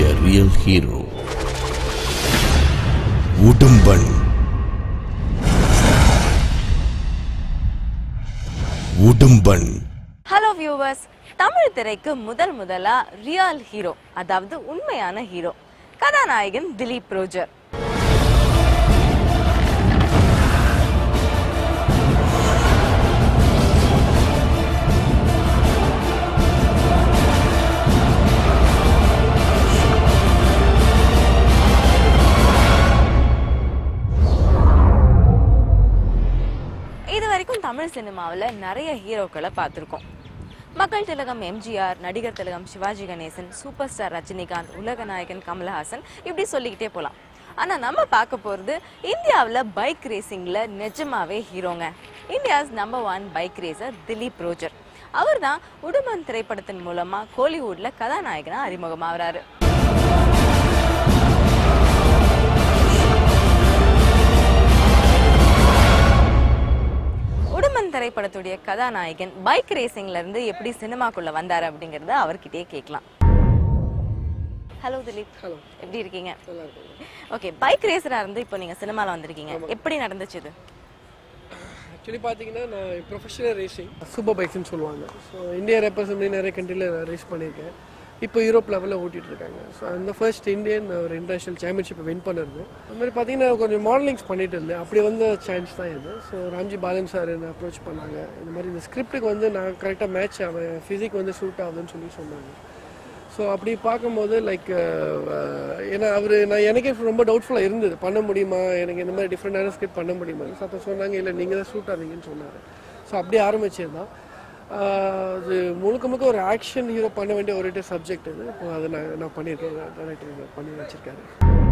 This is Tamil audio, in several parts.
a real hero. Udumban Udumban hello viewers Tamil திரைக்கு முதல் முதலா ரியல் ஹீரோ அதாவது உண்மையான ஹீரோ கதாநாயகன் திலீப் ரோஜர் இது வரைக்கும் தமிழ் சினிமாவில் நிறைய ஹீரோக்களை பார்த்துருக்கோம் மக்கள் திலகம் எம்ஜிஆர் நடிகர் திலகம் சிவாஜி கணேசன் சூப்பர் ஸ்டார் ரஜினிகாந்த் உலக நாயகன் கமலஹாசன் இப்படி சொல்லிக்கிட்டே போகலாம் ஆனால் நம்ம பார்க்க போகிறது இந்தியாவில் பைக் ரேசிங்கில் நிஜமாவே ஹீரோங்க India's number one bike racer Dilip Roger அவர் தான் உடுமன் திரைப்படத்தின் மூலமாக கோலிவுட்டில் கதாநாயகனாக அறிமுகமாகறாரு உடுமன் திரைப்படத்துடைய கதாநாயகன் பைக் ரேசிங்ல இருந்து எப்படி சினிமாக்குள்ள வந்தாரு அப்படிங்கறத அவர்கிட்டயே கேட்கலாம் ஹலோ திலீப் ஹலோ எப்படி இருக்கீங்க நல்லா இருக்கும் ஓகே பைக் ரேசரா இருந்து இப்போ நீங்க சினிமால வந்திருக்கீங்க எப்படி நடந்துச்சு இது ஆக்சுவலி பார்த்தீங்கன்னா நான் ப்ரொஃபஷனல் ரேசிங் சூப்பர் பைக்ஸ்னு சொல்லுவாங்க ஸோ இந்தியா ரெப்ரசன்ட் பண்ணி நிறைய கண்ட்ரியில் நான் ரேஸ் பண்ணியிருக்கேன் இப்போ யூரோப் லெவலில் ஓட்டிட்டு இருக்காங்க ஸோ அந்த ஃபர்ஸ்ட் இந்தியன் ஒரு இன்டர்நேஷனல் சாம்பியன்ஷிப்பை வின் பண்ணிருந்தேன் அந்த மாதிரி பார்த்தீங்கன்னா கொஞ்சம் மாடலிங்ஸ் பண்ணிட்டு இருந்தேன் அப்படி வந்த சான்ஸ் தான் இது ஸோ ராம்ஜி பாலன் சார் என்னை அப்ரோச் பண்ணாங்க இந்த மாதிரி இந்த ஸ்கிரிப்டுக்கு வந்து நான் கரெக்டாக மேட்ச் ஆவேன் ஃபிசிக் வந்து சூட் ஆகுதுன்னு சொல்லி சொன்னாங்க ஸோ அப்படி பார்க்கும்போது லைக் ஏன்னா அவர் நான் எனக்கே ரொம்ப டவுட்ஃபுல்லாக இருந்தது பண்ண முடியுமா எனக்கு இந்த மாதிரி டிஃப்ரெண்டான ஸ்கிரிப்ட் பண்ண முடியுமா ஸோ அப்போ சொன்னாங்க இல்லை நீங்கள் தான் சூட் ஆவீங்கன்னு சொன்னார் ஸோ அப்படியே ஆரம்பிச்சது தான் அது முழுக்க முழுக்க ஒரு ஆக்ஷன் ஹீரோ பண்ண வேண்டிய ஒரு சப்ஜெக்ட் இது இப்போ அதை நான் நான் பண்ணியிருக்கேன் டேரக்டர் பண்ணி வச்சிருக்காரு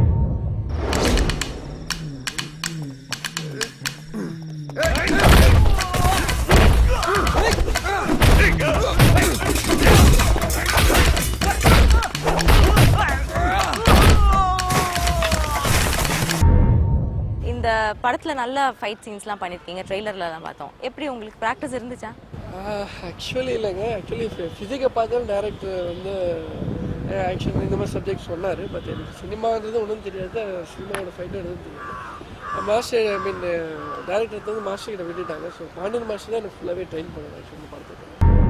இந்த படத்துல நல்ல ஃபைட் சீன்ஸ்லாம் பண்ணிருக்கீங்க ட்ரெய்லர்ல தான் பார்த்தோம் எப்படி உங்களுக்கு ப்ராக்டிஸ் இருந்துச்சா ஆக்சுவலி இல்லைங்க ஆக்சுவலி ஃபிசிக்கை பார்த்து டேரக்டர் வந்து ஆக்ஷன் இந்த மாதிரி சப்ஜெக்ட் சொன்னார் பட் எனக்கு சினிமான்றது ஒன்றும் தெரியாது சினிமாவோட ஃபைட்டும் எதுவும் தெரியாது மாஸ்டர் ஐ மீன் டேரக்டர் வந்து மாஸ்டர் கிட்ட விட்டுட்டாங்க ஸோ பாண்டியன் மாஸ்டர் தான் எனக்கு ஃபுல்லாகவே ட்ரெயின் பண்ணுவேன் ஆக்சுவலி இந்த படத்துக்கு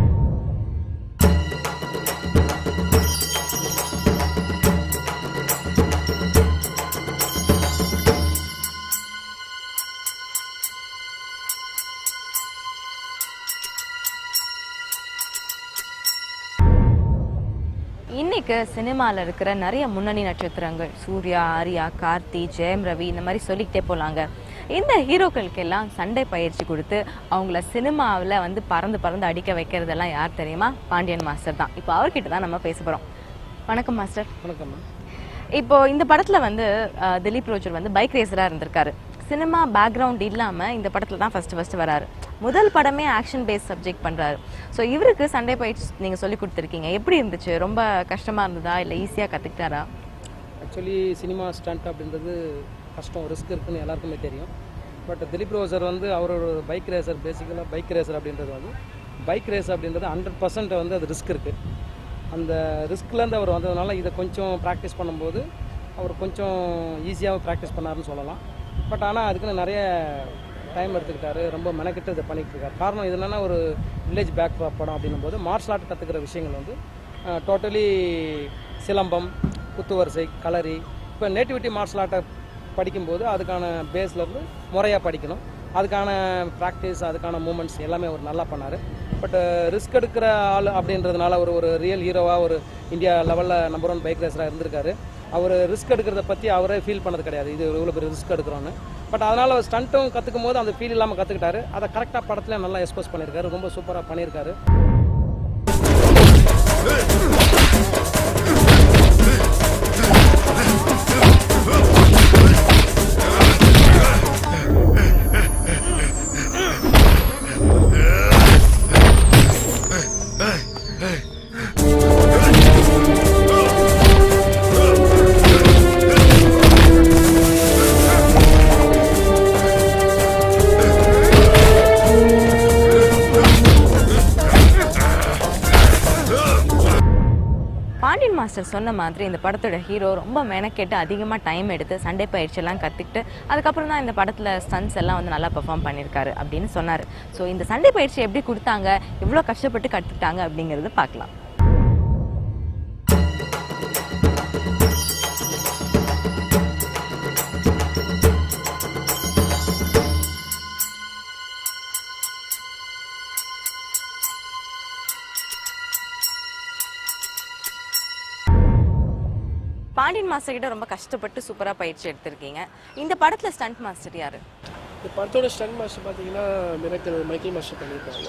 இன்னைக்கு சினிமால இருக்கிற நிறைய முன்னணி நட்சத்திரங்கள் சூர்யா ஆர்யா கார்த்தி ஜெயம் ரவி இந்த மாதிரி சொல்லிக்கிட்டே போலாங்க இந்த ஹீரோக்களுக்கு எல்லாம் சண்டை பயிற்சி கொடுத்து அவங்கள சினிமாவில் வந்து பறந்து பறந்து அடிக்க வைக்கிறதெல்லாம் யார் தெரியுமா பாண்டியன் மாஸ்டர் தான் இப்போ அவர்கிட்ட தான் நம்ம பேச போறோம் வணக்கம் மாஸ்டர் வணக்கம்மா இப்போ இந்த படத்துல வந்து அஹ், திலீப் ரோஜர் வந்து பைக் ரேசரா இருந்திருக்காரு சினிமா பேக்ரவுண்ட் இல்லாம இந்த படத்துல தான் ஃபர்ஸ்ட் ஃபர்ஸ்ட் வராரு முதல் படமே ஆக்ஷன் பேஸ் சப்ஜெக்ட் பண்றாரு ஸோ இவருக்கு சண்டை பயிற்சி நீங்க சொல்லி கொடுத்துருக்கீங்க எப்படி இருந்துச்சு ரொம்ப கஷ்டமா இருந்ததா இல்ல ஈஸியா கத்துக்கிட்டாரா ஆக்சுவலி சினிமா ஸ்டண்ட் அப்படின்றது கஷ்டம் ரிஸ்க் இருக்குன்னு எல்லாருக்குமே தெரியும் பட் திலீப் ரோசர் வந்து அவர் ஒரு பைக் ரேசர் பேசிக்கலாக பைக் ரேசர் அப்படின்றது வந்து பைக் ரேஸ் அப்படின்றது ஹண்ட்ரட் பர்சன்ட் வந்து அது ரிஸ்க் இருக்குது அந்த ரிஸ்க்லேருந்து அவர் வந்ததுனால இதை கொஞ்சம் ப்ராக்டிஸ் பண்ணும்போது அவர் கொஞ்சம் ஈஸியாக ப்ராக்டிஸ் பண்ணாருன்னு சொல்லலாம் பட் ஆனால் அதுக்குன்னு நிறைய டைம் எடுத்துக்கிட்டாரு ரொம்ப மெனக்கிட்டு இதை பண்ணிட்டு இருக்காரு காரணம் இது என்னன்னா ஒரு வில்லேஜ் பேக் படம் அப்படின்னும் போது மார்ஷல் ஆர்ட் கற்றுக்கிற விஷயங்கள் வந்து டோட்டலி சிலம்பம் குத்துவரிசை களரி இப்போ நேட்டிவிட்டி மார்ஷல் ஆர்ட்டை படிக்கும்போது அதுக்கான பேஸ்லேருந்து முறையாக படிக்கணும் அதுக்கான ப்ராக்டிஸ் அதுக்கான மூமெண்ட்ஸ் எல்லாமே அவர் நல்லா பண்ணார் பட் ரிஸ்க் எடுக்கிற ஆள் அப்படின்றதுனால அவர் ஒரு ரியல் ஹீரோவாக ஒரு இந்தியா லெவலில் நம்பர் ஒன் பைக் ரேஸராக இருந்திருக்காரு அவர் ரிஸ்க் எடுக்கிறத பற்றி அவரே ஃபீல் பண்ணது கிடையாது இது இவ்வளோ பெரிய ரிஸ்க் எடுக்கிறோன்னு பட் அதனால் அவர் ஸ்டண்ட்டும் கற்றுக்கும் போது அந்த ஃபீல் இல்லாமல் கற்றுக்கிட்டாரு அதை கரெக்டாக படத்தில் நல்லா எக்ஸ்போஸ் பண்ணியிருக்காரு ரொம்ப சூப்பராக பண்ணியிருக்காரு பாண்டியன் மாஸ்டர் சொன்ன மாதிரி இந்த படத்தோட ஹீரோ ரொம்ப மெனக்கெட்டு அதிகமாக டைம் எடுத்து சண்டை பயிற்சியெல்லாம் கற்றுக்கிட்டு அதுக்கப்புறம் தான் இந்த படத்தில் ஸ்டன்ஸ் எல்லாம் வந்து நல்லா பெர்ஃபார்ம் பண்ணியிருக்காரு அப்படின்னு சொன்னார் ஸோ இந்த சண்டை பயிற்சி எப்படி கொடுத்தாங்க எவ்வளோ கஷ்டப்பட்டு கற்றுக்கிட்டாங்க அப்படிங்கிறத பார்க்கலாம் பாண்டியன் மாஸ்டர் கிட்ட ரொம்ப கஷ்டப்பட்டு சூப்பராக பயிற்சி எடுத்திருக்கீங்க இந்த படத்தில் ஸ்டண்ட் மாஸ்டர் யாரு இந்த படத்தோட ஸ்டன் மாஸ்டர் பார்த்தீங்கன்னா மிரக்கல் மைக்கேல் மாஸ்டர் பண்ணியிருக்காங்க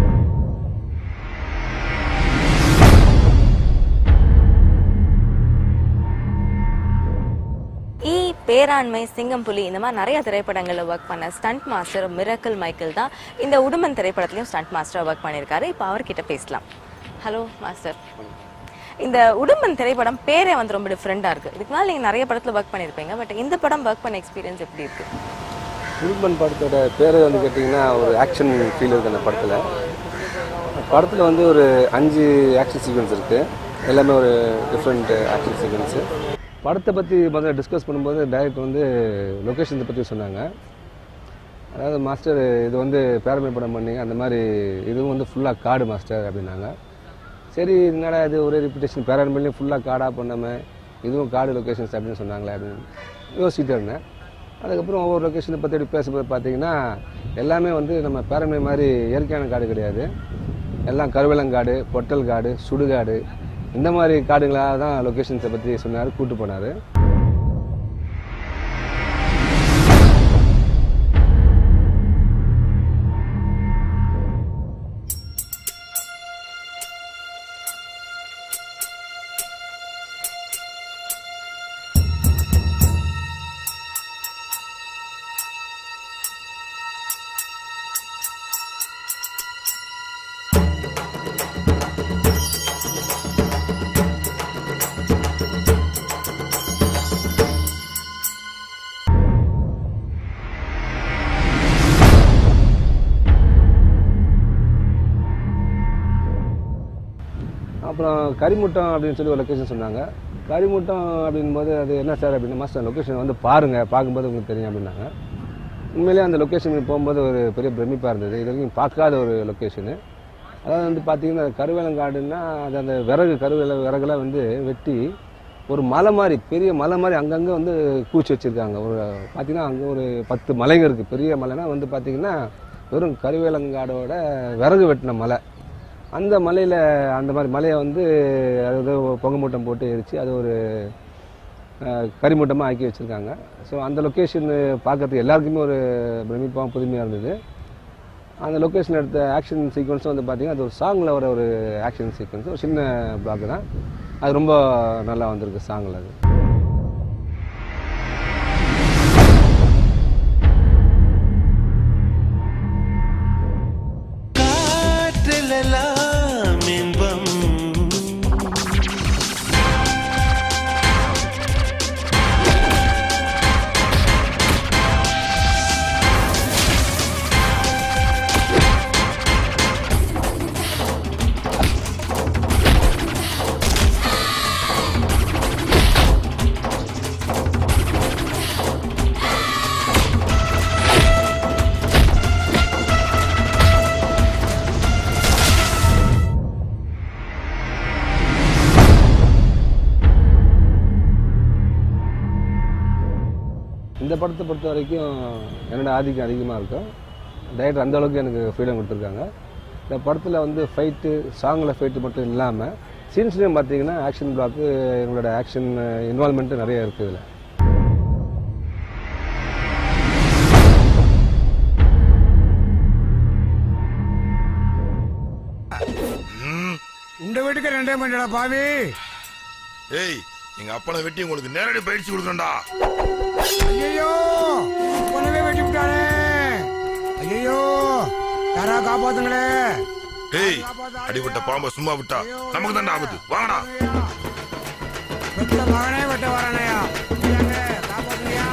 ஈ பேராண்மை சிங்கம் புலி இந்த மாதிரி நிறைய திரைப்படங்களில் ஒர்க் பண்ண ஸ்டண்ட் மாஸ்டர் மிரக்கல் மைக்கேல் தான் இந்த உடுமன் திரைப்படத்துலையும் ஸ்டண்ட் மாஸ்டராக ஒர்க் பண்ணியிருக்காரு இப்போ அவர்கிட்ட பேசலாம் ஹலோ மாஸ்டர் இந்த உடுமன் திரைப்படம் பேரே வந்து ரொம்ப டிஃப்ரெண்டாக இருக்குது இதுக்கு மேலே நீங்கள் நிறைய படத்தில் ஒர்க் பண்ணியிருப்பீங்க பட் இந்த படம் ஒர்க் பண்ண எக்ஸ்பீரியன்ஸ் எப்படி இருக்குது குருபன் படத்தோட பேர் வந்து கேட்டிங்கன்னா ஒரு ஆக்ஷன் ஃபீல் இருக்குது அந்த படத்தில் படத்தில் வந்து ஒரு அஞ்சு ஆக்ஷன் சீக்வன்ஸ் இருக்குது எல்லாமே ஒரு டிஃப்ரெண்ட் ஆக்ஷன் சீக்வன்ஸு படத்தை பற்றி முதல்ல டிஸ்கஸ் பண்ணும்போது டைரக்டர் வந்து லொக்கேஷனை பற்றி சொன்னாங்க அதாவது மாஸ்டர் இது வந்து பேரமை படம் பண்ணி அந்த மாதிரி இதுவும் வந்து ஃபுல்லாக காடு மாஸ்டர் அப்படின்னாங்க சரி என்னடா இது ஒரே ரிப்பிட்டேஷன் பேரமைலையும் ஃபுல்லாக காடாக பண்ணாமல் இதுவும் காடு லொக்கேஷன்ஸ் அப்படின்னு சொன்னாங்களே அப்படின்னு யோசிச்சுட்டு இருந்தேன் அதுக்கப்புறம் ஒவ்வொரு லொக்கேஷனை பற்றி அப்படி பேசும்போது பார்த்தீங்கன்னா எல்லாமே வந்து நம்ம பேரமை மாதிரி இயற்கையான காடு கிடையாது எல்லாம் கருவேலங்காடு பொட்டல் காடு சுடுகாடு இந்த மாதிரி காடுகளாக தான் லொக்கேஷன்ஸை பற்றி சொன்னார் கூட்டு போனார் அப்புறம் கரிமுட்டம் அப்படின்னு சொல்லி ஒரு லொக்கேஷன் சொன்னாங்க கரிமுட்டம் அப்படின்போது அது என்ன சார் அப்படின்னு மாஸ்டர் லொக்கேஷன் வந்து பாருங்கள் பார்க்கும்போது உங்களுக்கு தெரியும் அப்படின்னாங்க உண்மையிலேயே அந்த லொக்கேஷனுக்கு போகும்போது ஒரு பெரிய பிரமிப்பாக இருந்தது இது வரைக்கும் பார்க்காத ஒரு லொக்கேஷனு அதாவது வந்து பார்த்தீங்கன்னா கருவேலங்காடுன்னா அது அந்த விறகு கருவேல விறகுலாம் வந்து வெட்டி ஒரு மலை மாதிரி பெரிய மலை மாதிரி அங்கங்கே வந்து கூச்சி வச்சுருக்காங்க ஒரு பார்த்தீங்கன்னா அங்கே ஒரு பத்து மலைங்க இருக்குது பெரிய மலைனா வந்து பார்த்தீங்கன்னா வெறும் கருவேலங்காடோட விறகு வெட்டின மலை அந்த மலையில் அந்த மாதிரி மலையை வந்து அதாவது பொங்க மூட்டம் போட்டு எரித்து அது ஒரு அஹ், கரிமூட்டமாக ஆக்கி வச்சுருக்காங்க ஸோ அந்த லொக்கேஷன் பார்க்கறதுக்கு எல்லாருக்குமே ஒரு பிரமிப்பாக புதுமையாக இருந்தது அந்த லொக்கேஷன் எடுத்த ஆக்ஷன் சீக்வன்ஸும் வந்து பார்த்தீங்கன்னா அது ஒரு சாங்கில் வர ஒரு ஆக்ஷன் சீக்வன்ஸ் ஒரு சின்ன பிளாக் தான் அது ரொம்ப நல்லா வந்திருக்கு சாங்கில் அது காற்றிலெல்லாம் இன்பம் இந்த படத்தை பொறுத்த வரைக்கும் என்னோட ஆதிக்கம் அதிகமாக இருக்கும் டைரக்டர் அந்த அளவுக்கு எனக்கு ஃப்ரீடம் கொடுத்துருக்காங்க இந்த படத்தில் வந்து ஃபைட்டு சாங்கில் ஃபைட்டு மட்டும் இல்லாமல் சீன்ஸ்லேயும் பார்த்தீங்கன்னா ஆக்ஷன் பிளாக்கு எங்களோட ஆக்ஷன் இன்வால்மெண்ட்டு நிறைய இருக்குது இதில் உண்ட வீட்டுக்கு ரெண்டே மணிடா பாவி ஏய் எங்க அப்பனை வெட்டி உங்களுக்கு நேரடி பயிற்சி கொடுக்கண்டா ஐயோ உனவே வெட்டி விட்டானே ஐயோ யாரா காப்பாத்துங்களே ஏய் அடிபட்ட பாம்பை சும்மா விட்டா நமக்கு தான் ஆபத்து வாங்கடா வெட்ட மகனே வெட்ட வரானையா காப்பாத்துங்கயா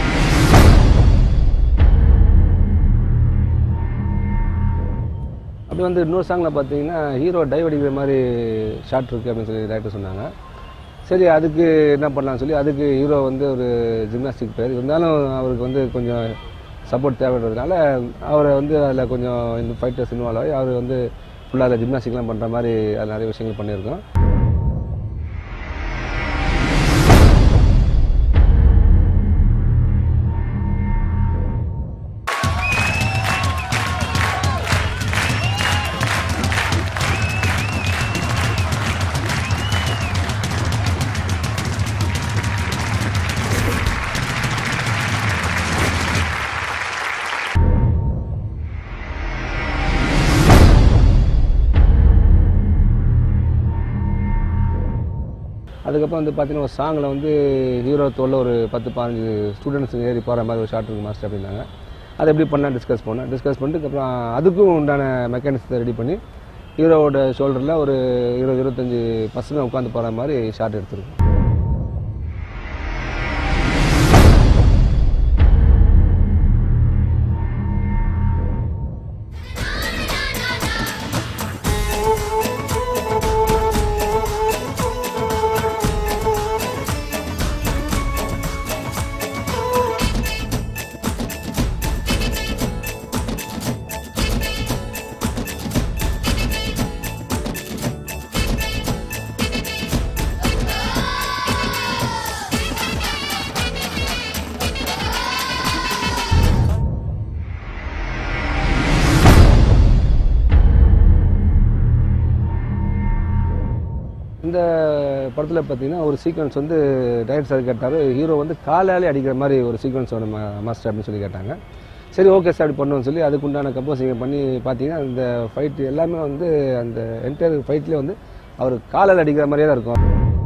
அப்படி பட் வந்து இன்னொரு சாங்கில் பார்த்தீங்கன்னா ஹீரோ டைவ் அடிக்கிற மாதிரி ஷாட் இருக்குது அப்படின்னு சொல்லி டேரக்டர் சொன்னாங்க சரி அதுக்கு என்ன பண்ணலாம்னு சொல்லி அதுக்கு ஹீரோ வந்து ஒரு ஜிம்னாஸ்டிக் பேர் இருந்தாலும் அவருக்கு வந்து கொஞ்சம் சப்போர்ட் தேவைன்றதுனால அவரை வந்து அதில் கொஞ்சம் இந்த ஃபைட்டர்ஸ் இன்வால்வ் ஆகி அவர் வந்து ஃபுல்லாக அதில் ஜிம்னாஸ்டிக்லாம் பண்ணுற மாதிரி அது நிறைய விஷயங்கள் பண்ணியிருக்கோம் அதுக்கப்புறம் வந்து பார்த்தீங்கன்னா ஒரு சாங்கில் வந்து ஹீரோ தோல்ல ஒரு பத்து பதினஞ்சு ஸ்டூடெண்ட்ஸ் ஏறி போகிற மாதிரி ஒரு ஷார்ட் இருக்கு மாஸ்டர் அப்படின்னாங்க அதை எப்படி பண்ணால் டிஸ்கஸ் பண்ணேன் டிஸ்கஸ் பண்ணிட்டு அப்புறம் அதுக்கும் உண்டான மெக்கானிக்ஸை ரெடி பண்ணி ஹீரோவோட ஷோல்டரில் ஒரு இருபது இருபத்தஞ்சி பசங்க உட்காந்து போகிற மாதிரி ஷார்ட் எடுத்துருக்கோம் இந்த படத்தில் பார்த்தீங்கன்னா ஒரு சீக்வன்ஸ் வந்து டைரக்டர் சார் கேட்டார் ஹீரோ வந்து காலாலே அடிக்கிற மாதிரி ஒரு சீக்வன்ஸ் வேணும் மாஸ்டர் அப்படின்னு சொல்லி கேட்டாங்க சரி ஓகே சார் அப்படி பண்ணுவோம்னு சொல்லி அதுக்கு உண்டான கம்போசிங் பண்ணி பார்த்தீங்கன்னா அந்த ஃபைட் எல்லாமே வந்து அந்த என்டையர் ஃபைட்லேயே வந்து அவர் காலால் அடிக்கிற மாதிரியே தான் இருக்கும்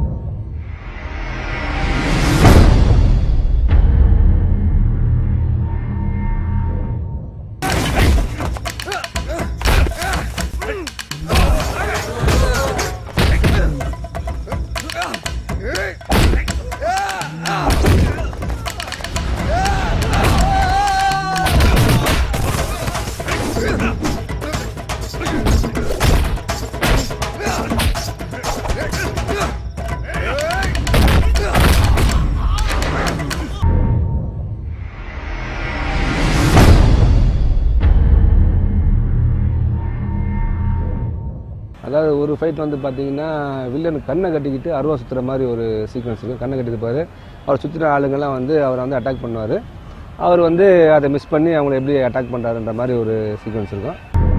அதாவது ஒரு ஃபைட் வந்து பார்த்தீங்கன்னா வில்லன் கண்ணை கட்டிக்கிட்டு அருவா சுற்றுற மாதிரி ஒரு சீக்வன்ஸ் இருக்கும் கண்ணை கட்டிருப்பாரு அவர் சுற்றுற ஆளுங்கெல்லாம் வந்து அவரை வந்து அட்டாக் பண்ணுவார் அவர் வந்து அதை மிஸ் பண்ணி அவங்கள எப்படி அட்டாக் பண்ணுறாருன்ற மாதிரி ஒரு சீக்வன்ஸ் இருக்கும்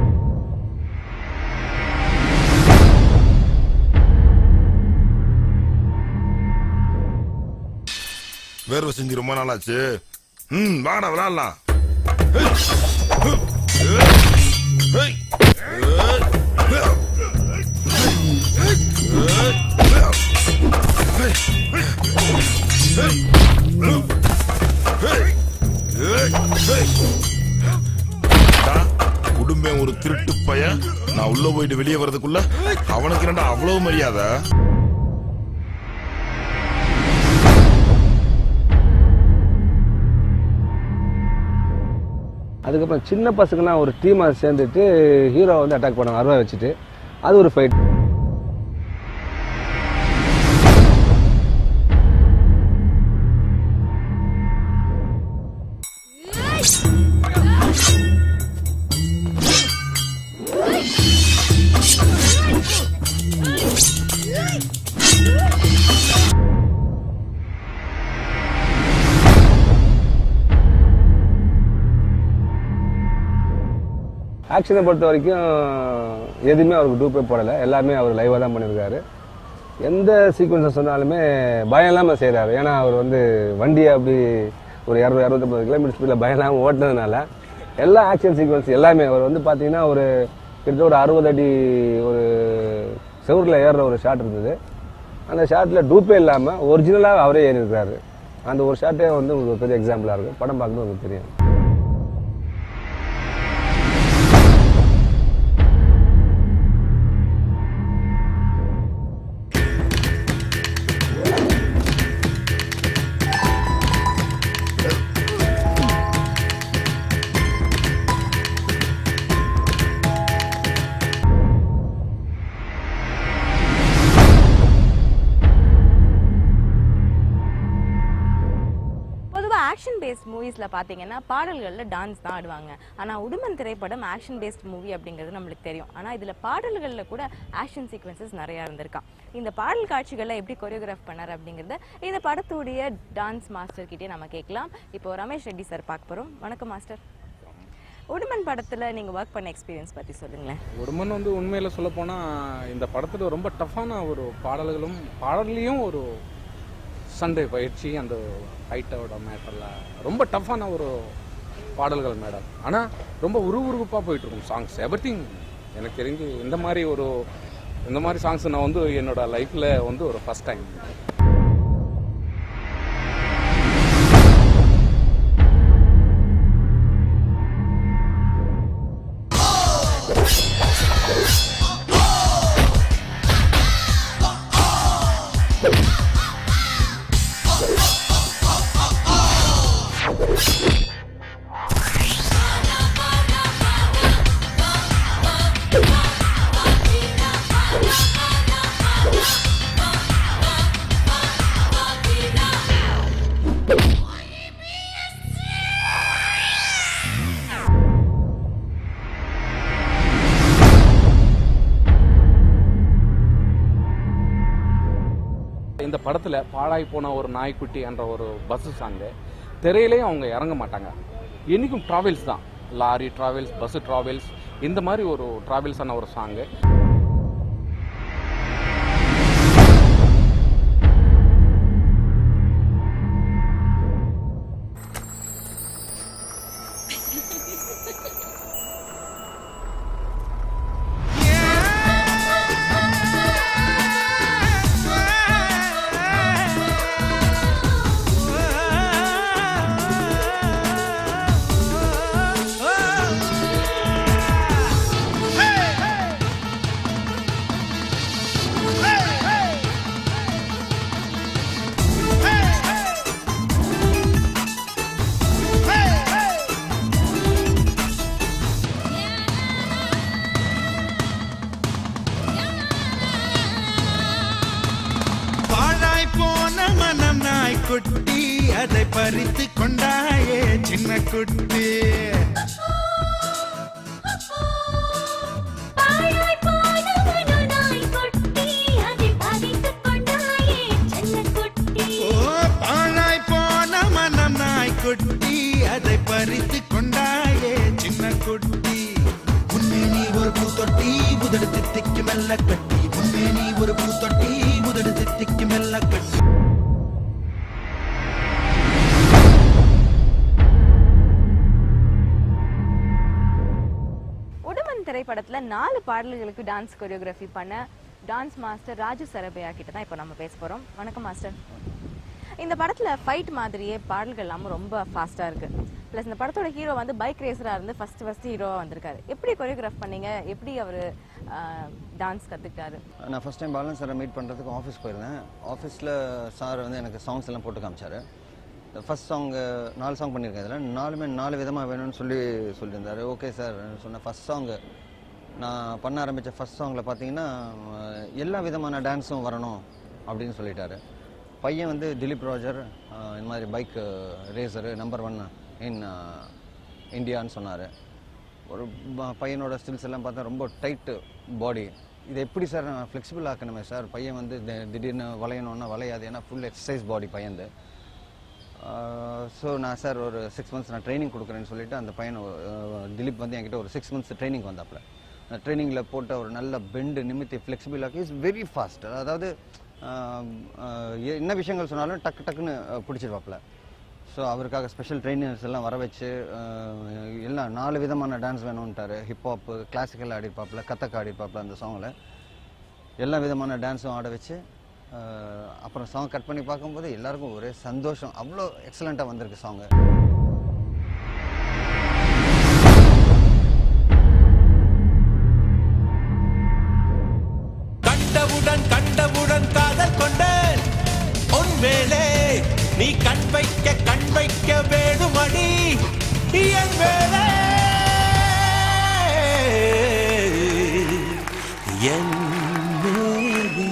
வேர்வை செஞ்சு ரொம்ப நாளாச்சு ம் வாடா விளாடலாம் குடும்பம் ஒரு திருட்டு பையன் நான் உள்ள போயிட்டு வெளியே வர்றதுக்குள்ள அவனுக்கு என்னடா அவ்வளவு மரியாதை அதுக்கப்புறம் சின்ன பசங்கலாம் ஒரு டீமாக சேர்ந்துட்டு ஹீரோ வந்து அட்டாக் பண்ணாங்க அருவா வச்சுட்டு அது ஒரு ஃபைட் ஆக்ஷனை பொறுத்த வரைக்கும் எதுவுமே அவருக்கு டூப்பே போடலை எல்லாமே அவர் லைவாக தான் பண்ணியிருக்காரு எந்த சீக்வன்ஸை சொன்னாலுமே பயம் இல்லாமல் செய்கிறாரு ஏன்னா அவர் வந்து வண்டியை அப்படி ஒரு இரநூறு இரநூத்தம்பது கிலோமீட்டர் ஸ்பீடில் பயம் இல்லாமல் ஓட்டினதுனால எல்லா ஆக்ஷன் சீக்வன்ஸ் எல்லாமே அவர் வந்து பார்த்தீங்கன்னா ஒரு கிட்டத்தட்ட ஒரு அறுபது அடி ஒரு செவுரில் ஏறுற ஒரு ஷாட் இருந்தது அந்த ஷாட்டில் டூப்பே இல்லாமல் ஒரிஜினலாக அவரே ஏறி இருக்காரு அந்த ஒரு ஷாட்டே வந்து உங்களுக்கு ஒரு பெரிய எக்ஸாம்பிளாக இருக்கும் படம் பார்க்கும்போது உங்களுக்கு தெரியும் பேஸ்ட் மூவிஸ்ல பாத்தீங்கன்னா பாடல்கள்ல டான்ஸ் தான் ஆடுவாங்க ஆனா உடுமன் திரைப்படம் ஆக்ஷன் பேஸ்ட் மூவி அப்படிங்கிறது நம்மளுக்கு தெரியும் ஆனா இதுல பாடல்கள்ல கூட ஆக்ஷன் சீக்வன்சஸ் நிறைய இருந்திருக்கான் இந்த பாடல் காட்சிகளை எப்படி கொரியோகிராஃப் பண்ணார் அப்படிங்கறத இந்த படத்துடைய டான்ஸ் மாஸ்டர் கிட்டே நம்ம கேட்கலாம் இப்போ ரமேஷ் ரெட்டி சார் பார்க்க போறோம் வணக்கம் மாஸ்டர் உடுமன் படத்துல நீங்க ஒர்க் பண்ண எக்ஸ்பீரியன்ஸ் பத்தி சொல்லுங்களேன் உடுமன் வந்து உண்மையில் சொல்லப்போனால் இந்த படத்தில் ரொம்ப டஃப்பான ஒரு பாடல்களும் பாடல்லையும் ஒரு சண்டை பயிற்சி அந்த ஹைட்டோட மேட்டரில் ரொம்ப டஃப்பான ஒரு பாடல்கள் மேடம் ஆனால் ரொம்ப உருவுருப்பாக போயிட்டுருக்கும் சாங்ஸ் எவ்ரி எனக்கு தெரிஞ்சு இந்த மாதிரி ஒரு இந்த மாதிரி சாங்ஸ் நான் வந்து என்னோட லைஃப்பில் வந்து ஒரு ஃபஸ்ட் டைம் இந்த படத்தில் பாழாய் போன ஒரு நாய்க்குட்டி என்ற ஒரு பஸ் சாங்கு திரையிலேயும் அவங்க இறங்க மாட்டாங்க என்றைக்கும் ட்ராவல்ஸ் தான் லாரி ட்ராவல்ஸ் பஸ் ட்ராவல்ஸ் இந்த மாதிரி ஒரு ட்ராவல்ஸான ஒரு சாங்கு பாழாய் போன மனம் நாய்க்குட்டி அதை பறித்து கொண்டாயே சின்ன குட்டி பாழாய் போன ஒரு நாய்க்குட்டி, அதை பறித்துக் கொண்டாயே செல்லக்குட்டி. ஓ பாழாய் போன மனம் நாய்க்குட்டி அதை பறித்து கொண்டாயே சின்ன குட்டி உன்னை நீ ஒரு பூத்தொட்டி முதடு தித்திக்கு மெல்ல கட்டி உன்னை நீ ஒரு பூத்தொட்டி முதடு தித்திக்கு மெல்ல கட்டி உடுமன் திரைப்படத்துல நாலு பாடல்களுக்கு டான்ஸ் கொரியோகிராஃபி பண்ண டான்ஸ் மாஸ்டர் ராஜு சரபையா கிட்ட தான் இப்போ நம்ம பேச போறோம் வணக்கம் மாஸ்டர் இந்த படத்துல ஃபைட் மாதிரியே பாடல்கள் எல்லாமும் ரொம்ப ஃபாஸ்டா இருக்கு ப்ளஸ் இந்த படத்தோட ஹீரோ வந்து பைக் ரேசரா இருந்து ஃபர்ஸ்ட் ஃபர்ஸ்ட் ஹீரோவா வந்திருக்காரு எப்படி கொரியோகிராஃப் பண்ணீங்க எப்படி அவர் டான்ஸ் கத்துக்கிட்டாரு நான் ஃபஸ்ட் டைம் பாலன் சாரை மீட் பண்ணுறதுக்கு ஆஃபீஸ் போயிருந்தேன் ஆஃபீஸில் சார் வந்து எனக்கு சாங்ஸ் எல்லாம் போட்டு காமிச்சார் ஃபஸ்ட் சாங் நாலு சாங் பண்ணியிருக்கேன் இதில் நாலுமே நாலு விதமாக வேணும்னு சொல்லி சொல்லியிருந்தாரு ஓகே சார் சொன்ன ஃபஸ்ட் சாங்கு நான் பண்ண ஆரம்பித்த ஃபஸ்ட் சாங்கில் பார்த்தீங்கன்னா அஹ், எல்லா விதமான டான்ஸும் வரணும் அப்படின்னு சொல்லிட்டாரு பையன் வந்து திலீப் ரோஜர் அஹ், இந்த மாதிரி bike racer number one in இந்தியான்னு சொன்னார் ஒரு ப- பையனோட ஸ்டில்ஸ் எல்லாம் பார்த்தா ரொம்ப டைட்டு பாடி இது எப்படி சார் நான் ஃப்ளெக்சிபிள் ஆக்கணுமே சார் பையன் வந்து தி- திடீர்னு வளையணும்னா வளையாது ஏன்னா ஃபுல் எக்ஸசைஸ் பாடி பையன்து ஸோ நான் சார் ஒரு சிக்ஸ் மந்த்ஸ் நான் ட்ரைனிங் கொடுக்குறேன்னு சொல்லிட்டு அந்த பையன் அஹ், திலீப் வந்து என்கிட்ட ஒரு சிக்ஸ் மந்த்ஸ் ட்ரைனிங் வந்தாப்புல நான் ட்ரைனிங்கில் போட்ட ஒரு நல்ல பெண்டு நிமித்தி ஃப்ளெக்சிபிள் ஆக்கி இஸ் வெரி ஃபாஸ்ட் அதாவது அஹ், அஹ், என்ன விஷயங்கள் சொன்னாலும் டக்கு டக்குன்னு அஹ், பிடிச்சிருவாப்புல ஸோ அவருக்காக ஸ்பெஷல் ட்ரைனர்ஸ் எல்லாம் வர வச்சு அஹ், எல்லாம் நாலு விதமான டான்ஸ் வேணும்ட்டாரு ஹிப்ஹாப் கிளாசிக்கல் ஆடிருப்பாப்புல கத்தக் ஆடிருப்பாப்புல அந்த சாங்கில் எல்லா விதமான டான்ஸும் ஆட வச்சு அஹ், அப்புறம் சாங் கட் பண்ணி பார்க்கும்போது எல்லாருக்கும் ஒரே சந்தோஷம் அவ்வளோ எக்ஸலண்ட்டாக வந்திருக்கு சாங்கு கண்டவுடன் கண்டவுடன் காதல் கொண்டேன் உன் மேலே நீ கண் வைக்க கண் வைக்க வேணுமடி என் மேலே என் மேலே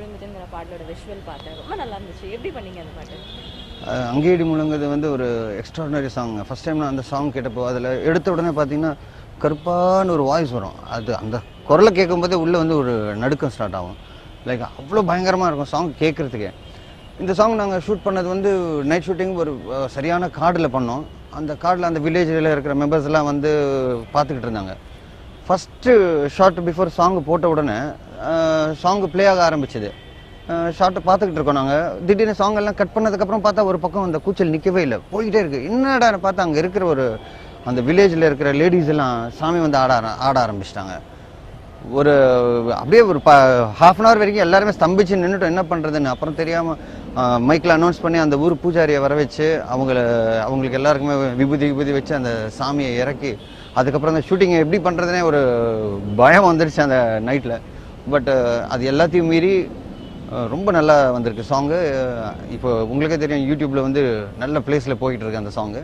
முழங்குதுங்கிற பாட்டோட விஷுவல் பார்த்தேன் ரொம்ப நல்லா இருந்துச்சு எப்படி பண்ணீங்க அந்த பாட்டு அஹ் அங்கேயடி முழங்குது வந்து ஒரு எக்ஸ்ட்ராடனரி சாங் ஃபர்ஸ்ட் டைம் நான் அந்த சாங் கேட்டப்போ அதில் எடுத்த உடனே பார்த்தீங்கன்னா கருப்பான ஒரு வாய்ஸ் வரும் அது அந்த குரலை கேட்கும்போதே உள்ளே வந்து ஒரு நடுக்கம் ஸ்டார்ட் ஆகும் லைக் அவ்வளோ பயங்கரமாக இருக்கும் சாங் கேட்குறதுக்கே இந்த சாங் நாங்கள் ஷூட் பண்ணது வந்து நைட் ஷூட்டிங் ஒரு அஹ், சரியான காடில் பண்ணோம் அந்த காடில் அந்த வில்லேஜில் இருக்கிற மெம்பர்ஸ் எல்லாம் வந்து பார்த்துக்கிட்டு இருந்தாங்க ஃபஸ்ட்டு ஷார்ட் பிஃபோர் சாங் போட்ட உடனே சாங் ப்ளே ஆக ஆரம்பிச்சது ஷார்ட்டை பார்த்துக்கிட்டு இருக்கோம் நாங்கள் திடீர்னு சாங் எல்லாம் கட் பண்ணதுக்கப்புறம் பார்த்தா ஒரு பக்கம் அந்த கூச்சல் நிற்கவே இல்லை போய்கிட்டே இருக்கு என்னடா பார்த்தா அங்கே இருக்கிற ஒரு அந்த வில்லேஜில் இருக்கிற லேடிஸ் எல்லாம் சாமி வந்து ஆட ஆர- ஆட ஆரம்பிச்சிட்டாங்க ஒரு அப்படியே ஒரு ப ஹாஃப் அன் ஹவர் வரைக்கும் எல்லாருமே ஸ்தம்பிச்சு நின்றுட்டோம் என்ன பண்ணுறதுன்னு அப்புறம் தெரியாமல் மைக்கில் அனௌன்ஸ் பண்ணி அந்த ஊர் பூஜாரியை வர வச்சு அவங்கள அவங்களுக்கு எல்லாருக்குமே விபூதி விபூதி வச்சு அந்த சாமியை இறக்கி அதுக்கப்புறம் அந்த ஷூட்டிங்கை எப்படி பண்ணுறதுனே ஒரு பயம் வந்துருச்சு அந்த நைட்டில் பட் அது எல்லாத்தையும் மீறி அஹ், ரொம்ப நல்லா வந்திருக்கு சாங்கு இப்போ உங்களுக்கே தெரியும் யூடியூப்பில் வந்து நல்ல பிளேஸில் போயிட்டு இருக்கு அந்த சாங்கு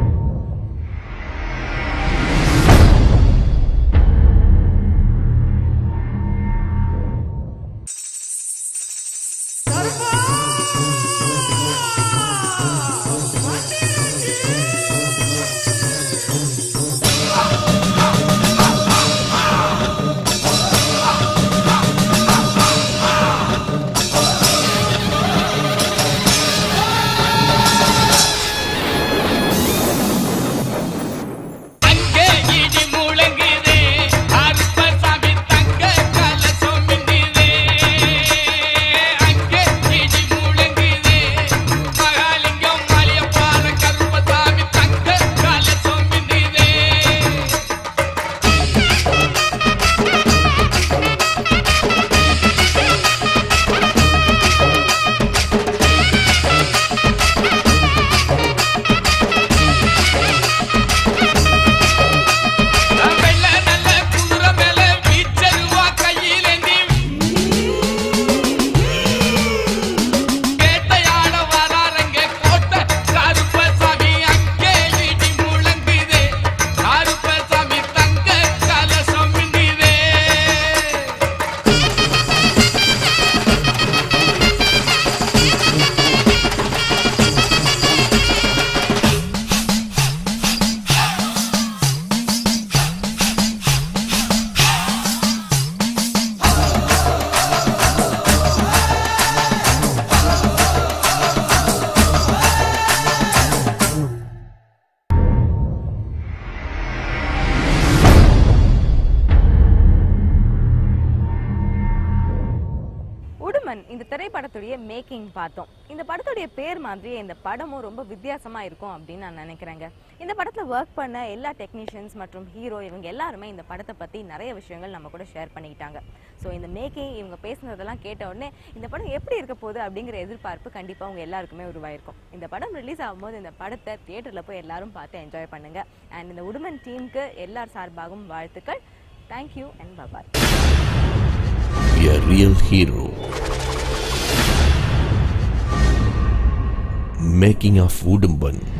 இடி முழங்குதே அற்பசாமி தங்க கலசம் மின்னுதே அங்கே இடி முழங்குதே மகாலிங்கம் மலையப்பாற கருப்பசாமி தங்க கலசம் மின்னுதே வெள்ள நல்ல குதிரை மேல வீச்சருவா கையிலேந்தி வேட்டையாட வராரங்க கோட்டை கருப்பசாமி அங்கே இடி முழங்குதே கருப்பசாமி தங்க கலசம் மின்னுதே உடுமன் இந்த திரைப்படத்துடைய மேக்கிங் பார்த்தோம் இந்த படத்துடைய பேர் மாதிரியே இந்த படமும் ரொம்ப வித்தியாசமா இருக்கும் அப்படின்னு நான் நினைக்கிறேங்க இந்த படத்துல ஒர்க் பண்ண எல்லா டெக்னீஷியன்ஸ் மற்றும் ஹீரோ இவங்க எல்லாருமே இந்த படத்தை பத்தி நிறைய விஷயங்கள் நம்ம கூட ஷேர் பண்ணிக்கிட்டாங்க ஸோ இந்த மேக்கிங் இவங்க பேசுனதெல்லாம் கேட்ட உடனே இந்த படம் எப்படி இருக்க போகுது அப்படிங்கிற எதிர்பார்ப்பு கண்டிப்பா அவங்க எல்லாருக்குமே உருவாயிருக்கும் இந்த படம் ரிலீஸ் ஆகும்போது இந்த படத்தை தியேட்டர்ல போய் எல்லாரும் பார்த்து என்ஜாய் பண்ணுங்க அண்ட் இந்த உடுமன் டீமுக்கு எல்லார் சார்பாகவும் வாழ்த்துக்கள் thank you and bye bye A real hero. Making of Udumban.